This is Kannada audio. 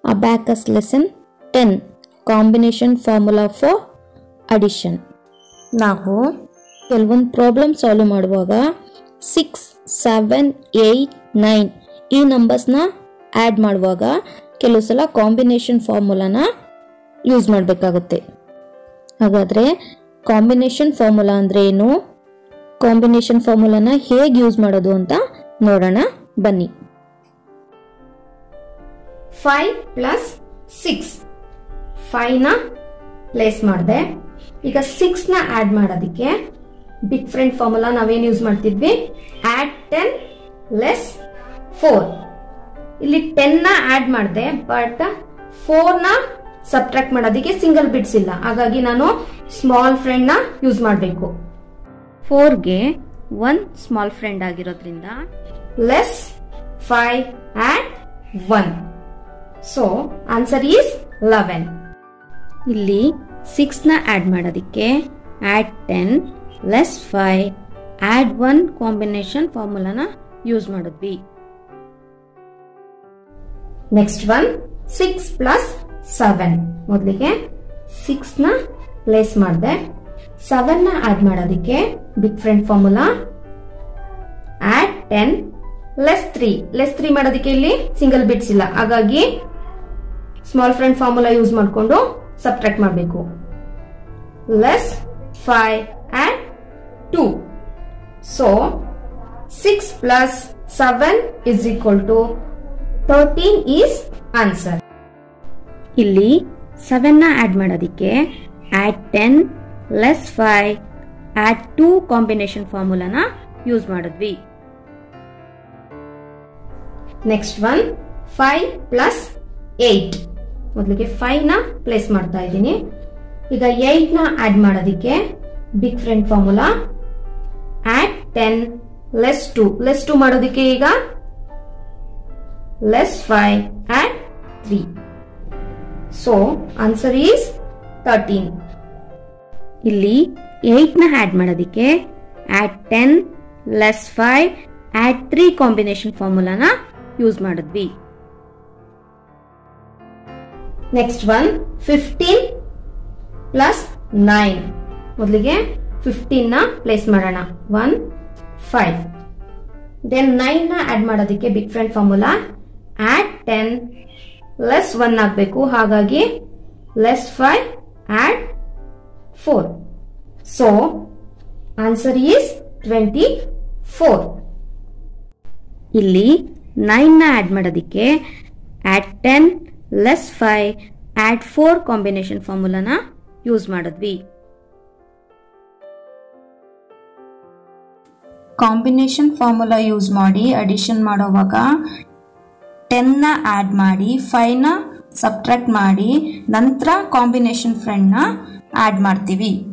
abacus lesson ten combination formula for addition ನಾವು ಕೆಲವೊಂದು ಪ್ರಾಬ್ಲಮ್ ಸಾಲ್ವ್ ಮಾಡುವಾಗ ಸಿಕ್ಸ್ ಸೆವೆನ್ ಏಯ್ಟ್ ನೈನ್ ಈ ನಂಬರ್ಸ್ನ ಆ್ಯಡ್ ಮಾಡುವಾಗ ಕೆಲವು ಸಲ ಕಾಂಬಿನೇಷನ್ ಫಾರ್ಮುಲಾನ ಯೂಸ್ ಮಾಡಬೇಕಾಗುತ್ತೆ ಹಾಗಾದರೆ ಕಾಂಬಿನೇಷನ್ ಫಾರ್ಮುಲಾ ಅಂದರೆ ಏನು ಕಾಂಬಿನೇಷನ್ ಫಾರ್ಮುಲಾನ ಹೇಗೆ ಯೂಸ್ ಮಾಡೋದು ಅಂತ ನೋಡೋಣ ಬನ್ನಿ ಫೈವ್ ಪ್ಲಸ್ ಸಿಕ್ಸ್ ಫೈವ್ನ ಪ್ಲೇಸ್ ಮಾಡಿದೆ ಈಗ ಸಿಕ್ಸ್ನ ಆ್ಯಡ್ ಮಾಡೋದಕ್ಕೆ ಡಿಫ್ರೆಂಟ್ ಫಾರ್ಮುಲಾ ನಾವೇನು ಯೂಸ್ ಮಾಡ್ತಿದ್ವಿ ಆ್ಯಡ್ ಟೆನ್ ಲೆಸ್ ಫೋರ್ ಇಲ್ಲಿ ಟೆನ್ನ ಆ್ಯಡ್ ಮಾಡಿದೆ ಬಟ್ ಫೋರ್ನ ಸಬ್ಟ್ರಾಕ್ಟ್ ಮಾಡೋದಕ್ಕೆ ಸಿಂಗಲ್ ಬಿಟ್ಸ್ ಇಲ್ಲ ಹಾಗಾಗಿ ನಾನು ಸ್ಮಾಲ್ ಫ್ರೆಂಡ್ನ ಯೂಸ್ ಮಾಡಬೇಕು ಫೋರ್ಗೆ ಒನ್ ಸ್ಮಾಲ್ ಫ್ರೆಂಡ್ ಆಗಿರೋದ್ರಿಂದ less five add one so answer is eleven ಇಲ್ಲಿ ಸಿಕ್ಸ್ನ ಆ್ಯಡ್ ಮಾಡೋದಕ್ಕೆ add ten less five add one combination ಫಾರ್ಮುಲಾನ ಯೂಸ್ ಮಾಡಿದ್ವಿ next one six plus seven ಮೊದಲಿಗೆ ಸಿಕ್ಸ್ ನ ಪ್ಲೇಸ್ ಮಾಡಿದೆ ಸೆವೆನ್ ನ ಆಡ್ ಮಾಡೋದಕ್ಕೆ different formula add ten less three less three ಮಾಡೋದಕ್ಕೆ ಇಲ್ಲಿ ಸಿಂಗಲ್ ಬಿಟ್ಸ್ ಇಲ್ಲ ಹಾಗಾಗಿ ಸ್ಮಾಲ್ ಫ್ರೆಂಡ್ ಫಾರ್ಮುಲಾ ಯೂಸ್ ಮಾಡಿಕೊಂಡು ಸಬ್ಟ್ರಾಕ್ಟ್ ಮಾಡಬೇಕು less five add two so six plus seven is equal to thirteen is answer ಇಲ್ಲಿ ಸೆವೆನ್ನ ಆ್ಯಡ್ ಮಾಡೋದಕ್ಕೆ add ten less five add two combination ಫಾರ್ಮುಲಾನ ಯೂಸ್ ಮಾಡಿದ್ವಿ next one five plus eight ಮೊದಲಿಗೆ ಫೈವ್ ನ ಪ್ಲೇಸ್ ಮಾಡ್ತಾ ಇದ್ದೀನಿ ಈಗ ಏಟ್ ನ ಆಡ್ ಮಾಡೋದಕ್ಕೆ big friend formula add ten less two less two ಮಾಡೋದಕ್ಕೆ ಈಗ less five add three so answer is thirteen ಇಲ್ಲಿ ಏಯ್ಟ್ನ ಆ್ಯಡ್ ಮಾಡೋದಕ್ಕೆ add ten less five add three combination ಫಾರ್ಮುಲಾನ ಯೂಸ್ ಮಾಡಿದ್ವಿ next one fifteen plus nine ಮೊದಲಿಗೆ ಫಿಫ್ಟೀನ್ ನ ಪ್ಲೇಸ್ ಮಾಡೋಣ ಒನ್ ಫೈವ್ ದೆನ್ ನೈನ್ ನ ಆಡ್ ಮಾಡೋದಕ್ಕೆ big friend formula add ten less one ಆಗಬೇಕು ಹಾಗಾಗಿ less five add four so answer is twenty four ಇಲ್ಲಿ ನೈನ್ನ ಆ್ಯಡ್ ಮಾಡೋದಕ್ಕೆ add ten less five add four combination ಫಾರ್ಮುಲಾನ ಯೂಸ್ ಮಾಡಿದ್ವಿ ಕಾಂಬಿನೇಷನ್ ಫಾರ್ಮುಲಾ ಯೂಸ್ ಮಾಡಿ ಅಡಿಷನ್ ಮಾಡೋವಾಗ ಟೆನ್ನ ಆ್ಯಡ್ ಮಾಡಿ ಫೈವ್ನ ಸಬ್ಟ್ರಾಕ್ಟ್ ಮಾಡಿ ನಂತರ ಕಾಂಬಿನೇಷನ್ ಫ್ರೆಂಡ್ನ ಆ್ಯಡ್ ಮಾಡ್ತೀವಿ